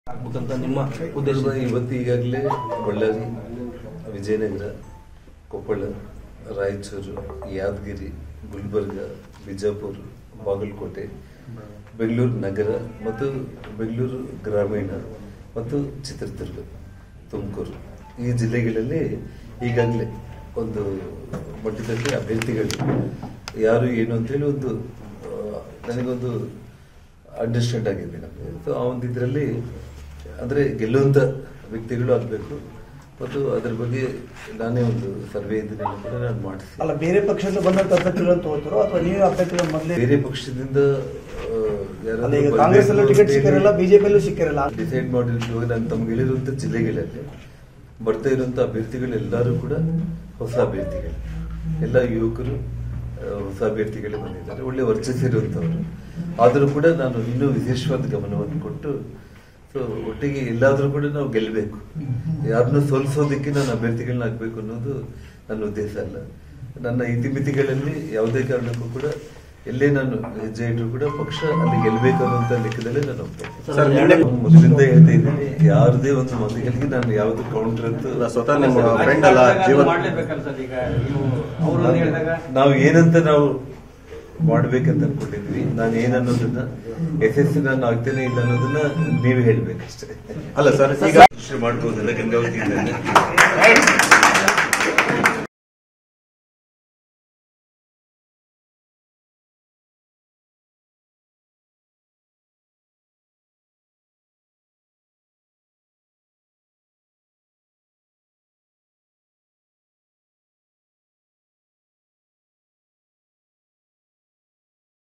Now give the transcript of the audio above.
ಆಗ್ಬೇಕಂತ ನಿಮ್ಮ ಉದ್ದೇಶ ಉದ್ದೇಶ ಇವತ್ತು ಈಗಾಗಲೇ ಬಳ್ಳಾರಿ ವಿಜಯನಗರ ಕೊಪ್ಪಳ ರಾಯಚೂರು ಯಾದಗಿರಿ ಗುಲ್ಬರ್ಗ ಬಿಜಾಪುರ ಬಾಗಲಕೋಟೆ ಬೆಂಗಳೂರು ನಗರ ಮತ್ತು ಬೆಂಗಳೂರು ಗ್ರಾಮೀಣ ಮತ್ತು ಚಿತ್ರದುರ್ಗ ತುಮಕೂರು ಈ ಜಿಲ್ಲೆಗಳಲ್ಲಿ ಈಗಾಗಲೇ ಒಂದು ಮಟ್ಟದಲ್ಲಿ ಅಭ್ಯರ್ಥಿಗಳು ಯಾರು ಏನು ಅಂತೇಳಿ ಒಂದು ಆ, ನನಗೊಂದು ಅಂಡರ್ಸ್ಟ್ಯಾಂಡ್ ಆಗಿದೆ ನಮಗೆ ಸೊ ಆ ಒಂದು ಇದರಲ್ಲಿ ಅಂದರೆ ಗೆಲ್ಲುವಂಥ ವ್ಯಕ್ತಿಗಳು ಆಗಬೇಕು ಮತ್ತು ಅದ್ರ ಬಗ್ಗೆ ನಾನೇ ಒಂದು ಸರ್ವೆ ಇದನ್ನೆಲ್ಲ ಕೂಡ ನಾನು ಮಾಡಿಸಿ ಅಲ್ಲ ಬೇರೆ ಪಕ್ಷದಿಂದ ಬಂದಂತ ಅಭ್ಯರ್ಥಿಗಳನ್ನು ತಗೋತಿರೋ ಅಥವಾ ನೀವೇ ಅಭ್ಯರ್ಥಿಗಳ ಮೊದಲೇ ಬೇರೆ ಪಕ್ಷದಿಂದ ಆ, ಯಾರಾದ್ರೂ ಅಲ್ಲ, ಈಗ ಬರ್ಬೇಕು ಕಾಂಗ್ರೆಸ್ ಅಲ್ಲೂ ಟಿಕೆಟ್ ಅಂತೇಳಿ ಸಿಕ್ಕಿರಲ್ಲ ಬಿಜೆಪಿಯಲ್ಲೂ ಸಿಕ್ಕಿರಲ್ಲ ಡಿಸೈಡ್ ಮಾಡಿರುವ ನಾನು ತಮ್ಗೆ ಹೇಳಿರುವಂಥ ಜಿಲ್ಲೆಗಳಲ್ಲಿ ಬರ್ತಾ ಇರುವಂಥ ಅಭ್ಯರ್ಥಿಗಳು ಎಲ್ಲರೂ ಕೂಡ ಹೊಸ ಅಭ್ಯರ್ಥಿಗಳು ಎಲ್ಲ ಯುವಕರು ಆ, ಹೊಸ ಅಭ್ಯರ್ಥಿಗಳೇ ಬಂದಿದ್ದಾರೆ ಒಳ್ಳೆ ವರ್ಚಸ್ಸಿರುವಂಥವ್ರು ಆದರೂ ಕೂಡ ನಾನು ಇನ್ನೂ ವಿಶೇಷವಾದ ಗಮನವನ್ನು ಕೊಟ್ಟು ಸೊ ಒಟ್ಟಿಗೆ ಎಲ್ಲಾದರೂ ಕೂಡ ನಾವು ಗೆಲ್ಲಬೇಕು ಯಾರನ್ನೂ ಸೋಲಿಸೋದಕ್ಕೆ ನಾನು ಅಭ್ಯರ್ಥಿಗಳನ್ನ ಆಗಬೇಕು ಅನ್ನೋದು ನನ್ನ ಉದ್ದೇಶ ಅಲ್ಲ ನನ್ನ ಇತಿಮಿತಿಗಳಲ್ಲಿ ಯಾವುದೇ ಕಾರಣಕ್ಕೂ ಕೂಡ ಎಲ್ಲೇ ನಾನು ಹೆಜ್ಜೆ ಇಟ್ಟರು ಕೂಡ ಪಕ್ಷ ಅಲ್ಲಿ ಗೆಲ್ಲಬೇಕು ಅನ್ನುವಂಥ ಲೆಕ್ಕದಲ್ಲೇ ನಾನು ಹೋಗ್ತೇನೆ ಸರ್, ನಾನು ಮೊದಲಿಂದ ಹೇಳ್ತಾ ಇದ್ದೀನಿ ಯಾರದೇ ಒಂದು ಮಾತುಗಳಿಗೆ ನಾನು ಯಾವುದು ಕೌಂಟರ್ ಅಲ್ಲ, ಅಂತ ಸ್ವತಃ ನಿಮ್ಮ ಫ್ರೆಂಡ್ ಅಲ್ಲ ಜೀವನ್ ಮಾಡ್ಲೇಬೇಕಲ್ಲ ಸರ್ ಈಗ ನೀವು ಅವರು ಅಂತ ಹೇಳಿದಾಗ ನಾವು ಏನಂತ ನಾವು ಮಾಡ್ಬೇಕಂತ ಅನ್ಕೊಂಡಿದ್ವಿ ನಾನು ಏನನ್ನೋದನ್ನ ಯಶಸ್ವಿ ನಾನು ಆಗ್ತೇನೆ ಇಲ್ಲ ಅನ್ನೋದನ್ನ ನೀವು ಹೇಳ್ಬೇಕಷ್ಟೇ ಅಲ್ಲ ಸರ್ ಈಗ ಮಾಡ್ಬೋದಲ್ಲ ಗಂಗಾವತಿ